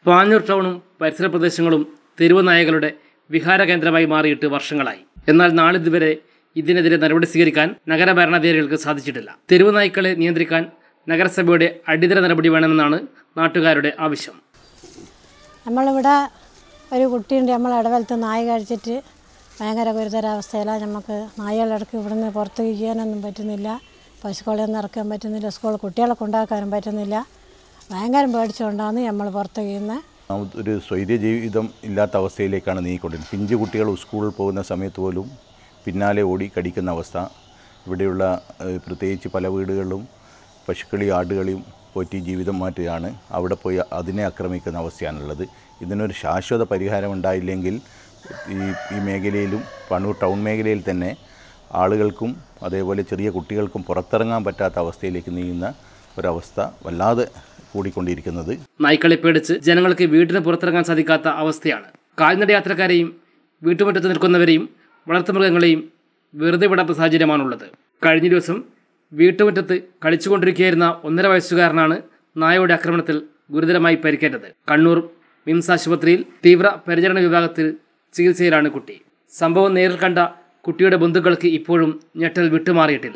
പാഞ്ഞൂർ ടൗണും പരിസര പ്രദേശങ്ങളും തെരുവ് നായകളുടെ വിഹാര കേന്ദ്രമായി മാറിയിട്ട് വർഷങ്ങളായി എന്നാൽ നാളിതുവരെ ഇതിനെതിരെ നടപടി സ്വീകരിക്കാൻ നഗരഭരണാധികാരികൾക്ക് സാധിച്ചിട്ടില്ല തെരുവ് നായ്ക്കളെ നിയന്ത്രിക്കാൻ നഗരസഭയുടെ അടിയന്തര നടപടി വേണമെന്നാണ് നാട്ടുകാരുടെ ആവശ്യം നമ്മളിവിടെ ഒരു കുട്ടിയുണ്ട് നമ്മൾ ഇടവലത്ത് നായ കഴിച്ചിട്ട് ഭയങ്കര ഗുരുതരാവസ്ഥയിലാണ് നമുക്ക് നായകളിടക്ക് ഇവിടുന്ന് പുറത്ത് ചെയ്യാനൊന്നും പറ്റുന്നില്ല പശുക്കളെ ഒന്നും ഇറക്കാൻ പറ്റുന്നില്ല സ്കൂളിൽ കുട്ടികളെ കൊണ്ടാക്കാനും പറ്റുന്നില്ല ഭയങ്കര പേടിച്ചുകൊണ്ടാണ് നമ്മൾ പുറത്ത് ചെയ്യുന്നത് ഒരു സ്വൈര്യ ജീവിതം ഇല്ലാത്ത അവസ്ഥയിലേക്കാണ് നീങ്ങിക്കൊണ്ടിരുന്നത് പിഞ്ചു കുട്ടികൾ സ്കൂളിൽ പോകുന്ന സമയത്ത് പോലും പിന്നാലെ ഓടി കടിക്കുന്ന അവസ്ഥ ഇവിടെയുള്ള ഏഹ്, പ്രത്യേകിച്ച് പല വീടുകളിലും പശുക്കളി ആടുകളെയും പോറ്റി ജീവിതം മാറ്റുകയാണ് അവിടെ പോയി അതിനെ ആക്രമിക്കുന്ന അവസ്ഥയാണുള്ളത് ഇതിനൊരു ശാശ്വത പരിഹാരം ഉണ്ടായില്ലെങ്കിൽ ഈ ഈ മേഖലയിലും പണൂർ ടൗൺ മേഖലയിൽ തന്നെ ആളുകൾക്കും അതേപോലെ ചെറിയ കുട്ടികൾക്കും പുറത്തിറങ്ങാൻ പറ്റാത്ത അവസ്ഥയിലേക്ക് നീങ്ങുന്ന ഒരവസ്ഥ വല്ലാതെ കൂടിക്കൊണ്ടിരിക്കുന്നത് നായ്ക്കളെ പേടിച്ച് ജനങ്ങൾക്ക് വീടിന് പുറത്തിറങ്ങാൻ സാധിക്കാത്ത അവസ്ഥയാണ് കാൽനട യാത്രക്കാരെയും വീട്ടുമുറ്റത്ത് നിൽക്കുന്നവരെയും വളർത്തുമൃഗങ്ങളെയും വെറുതെ വിടാത്ത സാഹചര്യമാണുള്ളത് കഴിഞ്ഞ ദിവസം വീട്ടുമുറ്റത്ത് കളിച്ചുകൊണ്ടിരിക്കുകയായിരുന്ന ഒന്നര വയസ്സുകാരനാണ് നായയുടെ ആക്രമണത്തിൽ ഗുരുതരമായി പരിക്കേറ്റത് കണ്ണൂർ മിംസ് ആശുപത്രിയിൽ തീവ്ര പരിചരണ വിഭാഗത്തിൽ ചികിത്സയിലാണ് കുട്ടി സംഭവം നേരിൽ കണ്ട കുട്ടിയുടെ ബന്ധുക്കൾക്ക് ഇപ്പോഴും ഞെട്ടൽ വിട്ടുമാറിയിട്ടില്ല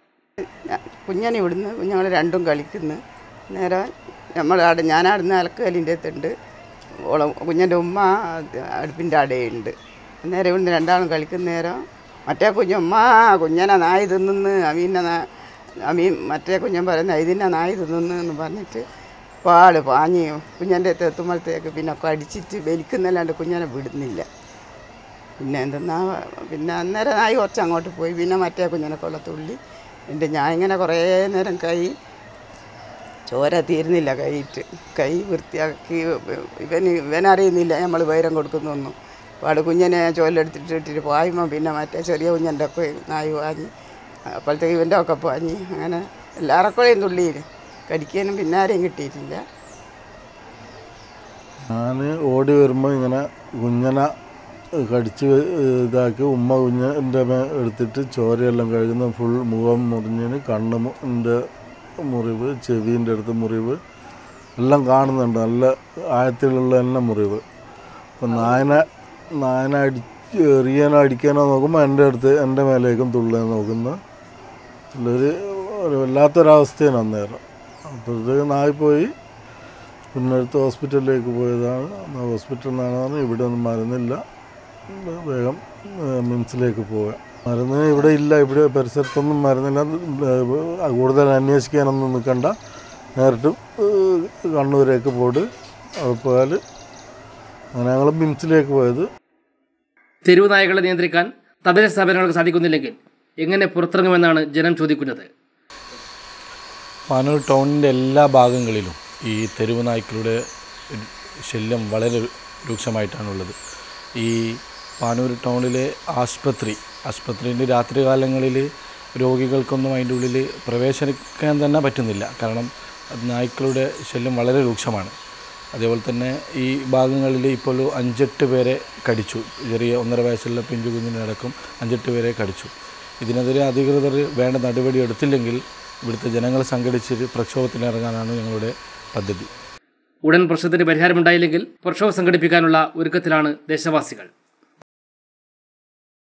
കുഞ്ഞൻ ഇവിടുന്ന് കുഞ്ഞുങ്ങൾ രണ്ടും കളിക്കുന്നു നേരെ നമ്മൾ അവിടെ ഞാനവിടുന്ന് അലക്കുകലിൻ്റെ അടുത്തുണ്ട് ഓള കുഞ്ഞൻ്റെ ഉമ്മ അടുപ്പിൻ്റെ അടയുണ്ട് നേരെ ഇവിടുന്ന് രണ്ടാളും കളിക്കുന്ന നേരം മറ്റേ കുഞ്ഞുമ്മ കുഞ്ഞനെ നായി തിന്നുന്ന് അമീനെ നാ അമീൻ മറ്റേ കുഞ്ഞൻ പറയുന്ന ഇതിനെ നായി തിന്നുന്നു എന്ന് പറഞ്ഞിട്ട് പാട് പാഞ്ഞ് കുഞ്ഞൻ്റെ അടുത്ത് എത്തുമ്പോഴത്തേക്ക് പിന്നെ കടിച്ചിട്ട് വലിക്കുന്നല്ലാണ്ട് കുഞ്ഞനെ വിടുന്നില്ല പിന്നെ എന്തെന്നാ പിന്നെ അന്നേരം നായി കുറച്ച് അങ്ങോട്ട് പോയി പിന്നെ മറ്റേ കുഞ്ഞിനെ കൊള്ളത്തുള്ളി എൻ്റെ ഞാൻ ഇങ്ങനെ കുറേ നേരം കൈ ചോര തീരുന്നില്ല കൈയിട്ട് കൈ വൃത്തിയാക്കി ഇവന് ഇവനറിയുന്നില്ല നമ്മൾ വൈരം കൊടുക്കുന്നൊന്നും പാട് കുഞ്ഞിനെ ചോലെടുത്തിട്ട് ഇട്ടിട്ട് പായുമ്പോൾ പിന്നെ മറ്റേ ചെറിയ കുഞ്ഞൻ്റെ ഒക്കെ നായി പാഞ്ഞ് അപ്പോഴത്തേക്ക് ഇവൻ്റെ ഒക്കെ പാഞ്ഞ് അങ്ങനെ എല്ലാറെക്കുളയും തുള്ളിയിൽ കടിക്കാനും പിന്നെ ആരെയും കിട്ടിയിട്ടില്ല ഞാൻ ഓടി വരുമ്പോൾ ഇങ്ങനെ കുഞ്ഞനെ കടിച്ച് ഇതാക്കി ഉമ്മ കുഞ്ഞിൻ്റെ മേ എടുത്തിട്ട് ചോരയെല്ലാം കഴുകുന്ന ഫുൾ മുഖം മുറിഞ്ഞതിന് കണ്ണിൻ്റെ മുറിവ് ചെവീൻ്റെ അടുത്ത് മുറിവ് എല്ലാം കാണുന്നുണ്ട് നല്ല ആഴത്തിലുള്ള തന്നെ മുറിവ് അപ്പം നായനെ നായനെ അടിച്ച് എറിയാനോ അടിക്കാനോ നോക്കുമ്പോൾ എൻ്റെ അടുത്ത് എൻ്റെ മേലേക്കും തുള്ളാൻ നോക്കുന്ന ഒരു ഒരു വല്ലാത്തൊരവസ്ഥയാണ് അന്നേരം അപ്പോഴത്തേക്ക് നായി പോയി പിന്നെ അടുത്ത് ഹോസ്പിറ്റലിലേക്ക് പോയതാണ് അന്ന് ഹോസ്പിറ്റലിൽ നിന്നാണ് പറഞ്ഞത് ഇവിടെ ഒന്നും മരുന്നില്ല വേഗം ഏഹ്, മിംസിലേക്ക് പോകാം മരുന്ന് ഇവിടെ ഇല്ല ഇവിടെ പരിസരത്തൊന്നും മരുന്നില്ല ഏഹ്, കൂടുതൽ അന്വേഷിക്കാനൊന്നും നിൽക്കണ്ട നേരിട്ട് ഏഹ്, കണ്ണൂരേക്ക് പോയിട്ട് അവിടെ പോയാൽ അങ്ങനെ ഞങ്ങൾ മിംസിലേക്ക് പോയത് തെരുവ് നായകളെ നിയന്ത്രിക്കാൻ തദ്ദേശ സ്ഥാപനങ്ങൾക്ക് സാധിക്കുന്നില്ലെങ്കിൽ എങ്ങനെ പുറത്തിറങ്ങുമെന്നാണ് ജനം ചോദിക്കുന്നത് പാനൂർ ടൗണിൻ്റെ എല്ലാ ഭാഗങ്ങളിലും ഈ തെരുവ് നായ്ക്കളുടെ ശല്യം വളരെ രൂക്ഷമായിട്ടാണുള്ളത് ഈ പാനൂർ ടൗണിലെ ആശുപത്രി ആശുപത്രിൻ്റെ രാത്രികാലങ്ങളിൽ രോഗികൾക്കൊന്നും അതിൻ്റെ ഉള്ളിൽ പ്രവേശിക്കാൻ തന്നെ പറ്റുന്നില്ല കാരണം നായ്ക്കളുടെ ശല്യം വളരെ രൂക്ഷമാണ് അതേപോലെ തന്നെ ഈ ഭാഗങ്ങളിൽ ഇപ്പോൾ അഞ്ചെട്ട് പേരെ കടിച്ചു ചെറിയ ഒന്നര വയസ്സുള്ള പിഞ്ചു കുഞ്ഞിനടക്കം അഞ്ചെട്ട് പേരെ കടിച്ചു ഇതിനെതിരെ അധികൃതർ വേണ്ട നടപടി എടുത്തില്ലെങ്കിൽ ഇവിടുത്തെ ജനങ്ങൾ സംഘടിച്ച് പ്രക്ഷോഭത്തിനിറങ്ങാനാണ് ഞങ്ങളുടെ പദ്ധതി ഉടൻ പ്രശ്നത്തിന് പരിഹാരമുണ്ടായില്ലെങ്കിൽ പ്രക്ഷോഭം സംഘടിപ്പിക്കാനുള്ള ഒരുക്കത്തിലാണ് ദേശവാസികൾ